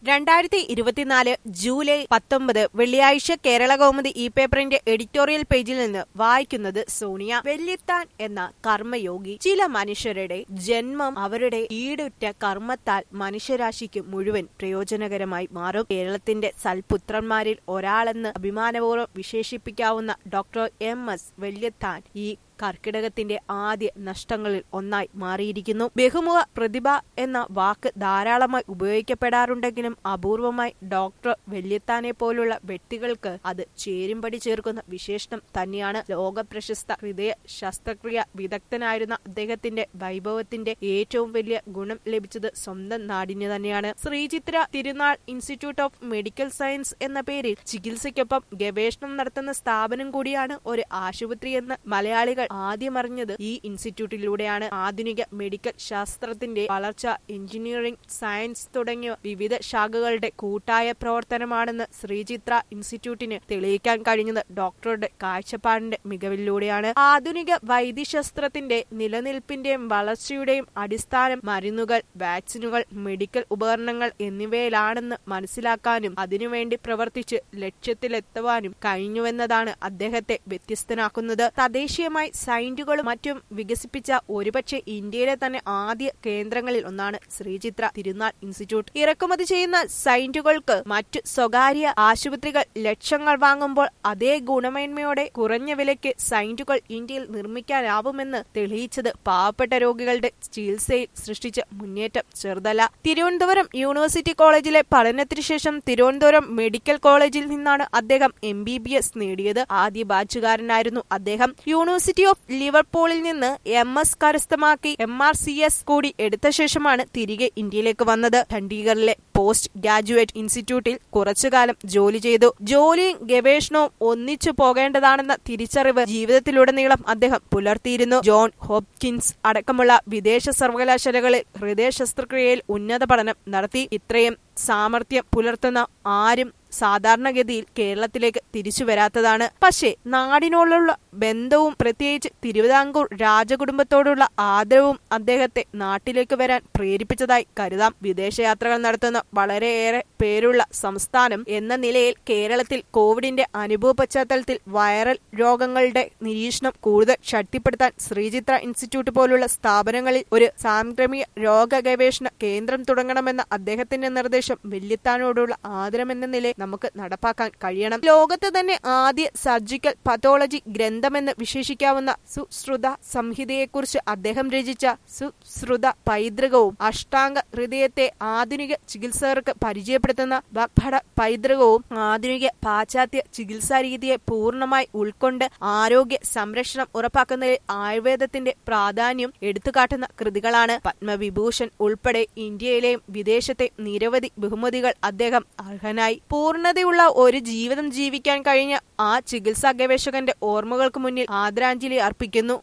രണ്ടായിരത്തി ഇരുപത്തിനാല് ജൂലൈ പത്തൊമ്പത് വെള്ളിയാഴ്ച കേരള കൗമുദി ഈ പേപ്പറിന്റെ എഡിറ്റോറിയൽ പേജിൽ നിന്ന് വായിക്കുന്നത് സോണിയ വെല്ലിത്താൻ എന്ന കർമ്മയോഗി ചില മനുഷ്യരുടെ ജന്മം അവരുടെ ഈടുറ്റ കർമ്മത്താൽ മനുഷ്യരാശിക്ക് മുഴുവൻ പ്രയോജനകരമായി മാറും കേരളത്തിന്റെ സൽപുത്രന്മാരിൽ ഒരാളെന്ന് അഭിമാനപൂർവ്വം വിശേഷിപ്പിക്കാവുന്ന ഡോക്ടർ എം എസ് വെല്ലിത്താൻ ഈ കർക്കിടകത്തിന്റെ ആദ്യ നഷ്ടങ്ങളിൽ ഒന്നായി മാറിയിരിക്കുന്നു ബഹുമുഖ പ്രതിഭ എന്ന വാക്ക് ധാരാളമായി ഉപയോഗിക്കപ്പെടാറുണ്ടെങ്കിലും അപൂർവമായി ഡോക്ടർ വെല്ലിത്താനെ പോലുള്ള വ്യക്തികൾക്ക് അത് ചേരുംപടി ചേർക്കുന്ന വിശേഷണം തന്നെയാണ് ലോക പ്രശസ്ത ഹൃദയ ശസ്ത്രക്രിയ വിദഗ്ധനായിരുന്ന അദ്ദേഹത്തിന്റെ വൈഭവത്തിന്റെ ഏറ്റവും വലിയ ഗുണം ലഭിച്ചത് സ്വന്തം നാടിന് തന്നെയാണ് ശ്രീചിത്ര തിരുനാൾ ഇൻസ്റ്റിറ്റ്യൂട്ട് ഓഫ് മെഡിക്കൽ സയൻസ് എന്ന പേരിൽ ചികിത്സയ്ക്കൊപ്പം ഗവേഷണം നടത്തുന്ന സ്ഥാപനം കൂടിയാണ് ഒരു ആശുപത്രി എന്ന് മലയാളികൾ ആദ്യം അറിഞ്ഞത് ഈ ഇൻസ്റ്റിറ്റ്യൂട്ടിലൂടെയാണ് ആധുനിക മെഡിക്കൽ ശാസ്ത്രത്തിന്റെ വളർച്ച എഞ്ചിനീയറിംഗ് സയൻസ് തുടങ്ങിയ വിവിധ ശാഖകളുടെ കൂട്ടായ പ്രവർത്തനമാണെന്ന് ശ്രീചിത്ര ഇൻസ്റ്റിറ്റ്യൂട്ടിന് തെളിയിക്കാൻ കഴിഞ്ഞത് ഡോക്ടറുടെ കാഴ്ചപ്പാടിന്റെ മികവിലൂടെയാണ് ആധുനിക വൈദ്യശാസ്ത്രത്തിന്റെ നിലനിൽപ്പിന്റെയും വളർച്ചയുടെയും അടിസ്ഥാനം മരുന്നുകൾ വാക്സിനുകൾ മെഡിക്കൽ ഉപകരണങ്ങൾ എന്നിവയിലാണെന്ന് മനസ്സിലാക്കാനും അതിനുവേണ്ടി പ്രവർത്തിച്ച് ലക്ഷ്യത്തിലെത്തുവാനും കഴിഞ്ഞുവെന്നതാണ് അദ്ദേഹത്തെ വ്യത്യസ്തനാക്കുന്നത് തദ്ദേശീയമായി സൈന്റുകളും മറ്റും വികസിപ്പിച്ച ഒരുപക്ഷെ ഇന്ത്യയിലെ തന്നെ ആദ്യ കേന്ദ്രങ്ങളിൽ ഒന്നാണ് ശ്രീചിത്ര തിരുനാൾ ഇൻസ്റ്റിറ്റ്യൂട്ട് ഇറക്കുമതി ചെയ്യുന്ന സൈന്റുകൾക്ക് മറ്റു സ്വകാര്യ ആശുപത്രികൾ ലക്ഷങ്ങൾ വാങ്ങുമ്പോൾ അതേ ഗുണമേന്മയോടെ കുറഞ്ഞ വിലയ്ക്ക് സൈന്റുകൾ ഇന്ത്യയിൽ നിർമ്മിക്കാനാവുമെന്ന് തെളിയിച്ചത് പാവപ്പെട്ട രോഗികളുടെ ചികിത്സയിൽ സൃഷ്ടിച്ച മുന്നേറ്റം ചെറുതല്ല തിരുവനന്തപുരം യൂണിവേഴ്സിറ്റി കോളേജിലെ പഠനത്തിനു ശേഷം തിരുവനന്തപുരം മെഡിക്കൽ കോളേജിൽ നിന്നാണ് അദ്ദേഹം എം ബി ബി എസ് നേടിയത് ആദ്യ ബാച്ചുകാരനായിരുന്നു അദ്ദേഹം യൂണിവേഴ്സിറ്റി ഓഫ് ലിവർപൂളിൽ നിന്ന് എം എസ് കരസ്ഥമാക്കി എം ആർ സി എസ് കൂടി എടുത്ത ശേഷമാണ് തിരികെ ഇന്ത്യയിലേക്ക് വന്നത് ചണ്ഡീഗറിലെ പോസ്റ്റ് ഗ്രാജുവേറ്റ് ഇൻസ്റ്റിറ്റ്യൂട്ടിൽ കുറച്ചുകാലം ജോലി ചെയ്തു ജോലിയും ഗവേഷണവും ഒന്നിച്ചു പോകേണ്ടതാണെന്ന തിരിച്ചറിവ് ജീവിതത്തിലുടനീളം അദ്ദേഹം പുലർത്തിയിരുന്നു ജോൺ ഹോപ്കിൻസ് അടക്കമുള്ള വിദേശ സർവകലാശാലകളിൽ ഹൃദയ ശസ്ത്രക്രിയയിൽ ഉന്നത പഠനം നടത്തി ഇത്രയും സാമർഥ്യം പുലർത്തുന്ന ആരും സാധാരണഗതിയിൽ കേരളത്തിലേക്ക് തിരിച്ചു വരാത്തതാണ് പക്ഷേ നാടിനോടുള്ള ബന്ധവും പ്രത്യേകിച്ച് തിരുവിതാംകൂർ രാജകുടുംബത്തോടുള്ള ആദരവും അദ്ദേഹത്തെ നാട്ടിലേക്ക് വരാൻ പ്രേരിപ്പിച്ചതായി കരുതാം വിദേശയാത്രകൾ നടത്തുന്ന വളരെയേറെ പേരുള്ള സംസ്ഥാനം എന്ന നിലയിൽ കേരളത്തിൽ കോവിഡിന്റെ അനുഭവ പശ്ചാത്തലത്തിൽ വൈറൽ രോഗങ്ങളുടെ നിരീക്ഷണം കൂടുതൽ ശക്തിപ്പെടുത്താൻ ശ്രീചിത്ര ഇൻസ്റ്റിറ്റ്യൂട്ട് പോലുള്ള സ്ഥാപനങ്ങളിൽ ഒരു സാംക്രമിക രോഗ ഗവേഷണ കേന്ദ്രം തുടങ്ങണമെന്ന അദ്ദേഹത്തിന്റെ നിർദ്ദേശം വെല്ലിത്താനോടുള്ള ആദരമെന്ന നിലയിൽ നമുക്ക് നടപ്പാക്കാൻ കഴിയണം ലോകത്ത് തന്നെ ആദ്യ സർജിക്കൽ പതോളജി ഗ്രന്ഥമെന്ന് വിശേഷിക്കാവുന്ന സുശ്രുത സംഹിതയെക്കുറിച്ച് അദ്ദേഹം രചിച്ച സുശ്രുത പൈതൃകവും അഷ്ടാംഗ ഹൃദയത്തെ ആധുനിക ചികിത്സകർക്ക് പരിചയപ്പെടുത്തുന്ന വാഗ്ഭട പൈതൃകവും ആധുനിക പാശ്ചാത്യ ചികിത്സാ രീതിയെ പൂർണ്ണമായി ഉൾക്കൊണ്ട് ആരോഗ്യ സംരക്ഷണം ഉറപ്പാക്കുന്നതിൽ ആയുർവേദത്തിന്റെ പ്രാധാന്യം എടുത്തുകാട്ടുന്ന കൃതികളാണ് പത്മവിഭൂഷൺ ഉൾപ്പെടെ ഇന്ത്യയിലെയും വിദേശത്തെ നിരവധി ബഹുമതികൾ അദ്ദേഹം അർഹനായി പൂർണ്ണതയുള്ള ഒരു ജീവിതം ജീവിക്കാൻ കഴിഞ്ഞ ആ ചികിത്സാ ഗവേഷകന്റെ ഓർമ്മകൾക്ക് മുന്നിൽ ആദരാഞ്ജലി അർപ്പിക്കുന്നു